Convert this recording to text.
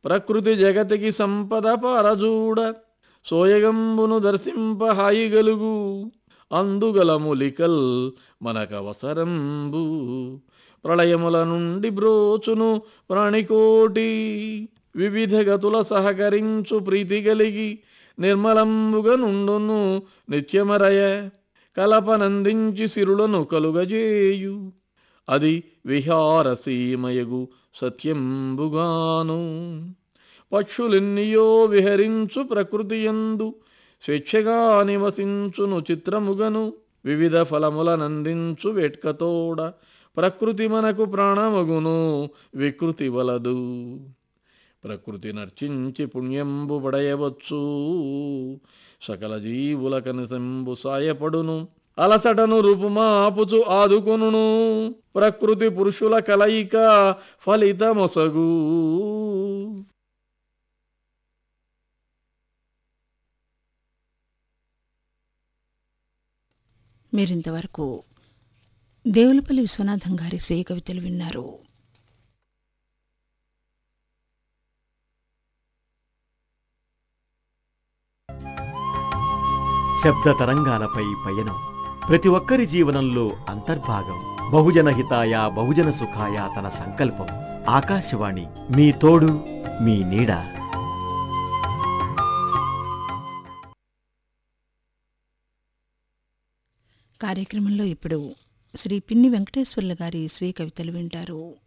ప్రకృతి జగతికి సంపద పారజూడ సోయగంబును దర్శింప హాయిగలుగు అందుగల మూలికల్ మనకవసరంబు ప్రళయముల నుండి బ్రోచును ప్రాణికోటి వివిధ గతుల సహకరించు ప్రీతి కలిగి నిర్మలంబుగా నుండును నిత్యమరయ కలపనందించి సిరులను కలుగజేయు అది విహారసీమయగు సత్యంబుగాను పక్షులెన్నియో విహరించు ప్రకృతి యందు స్వేచ్ఛగా నివసించును చిత్రముగను వివిధ ఫలములనందించు వేట్కతోడ ప్రకృతి మనకు ప్రాణమగును వికృతి వలదు ప్రకృతి నర్చించి పుణ్యంబు పడయవచ్చు సకల జీవుల కనసంబు సాయపడును అలసటను రూపుమాపుచు ఆదుకొనును ప్రకృతి పురుషుల కలయిక ఫలితమొసగు మీరింతవరకు దేవులపల్లి విశ్వనాథం గారి స్వీయ కవితలు విన్నారు శబ్ద తరంగాలపై పయనం ప్రతి ఒక్కరి జీవనంలో అంతర్భాగం బహుజన హితాయ బహుజన సుఖాయ తన సంకల్పం ఆకాశవాణి మీ తోడు మీ నీడ కార్యక్రమంలో ఇప్పుడు శ్రీ పిన్ని వెంకటేశ్వర్ల గారి స్వీయ కవితలు వింటారు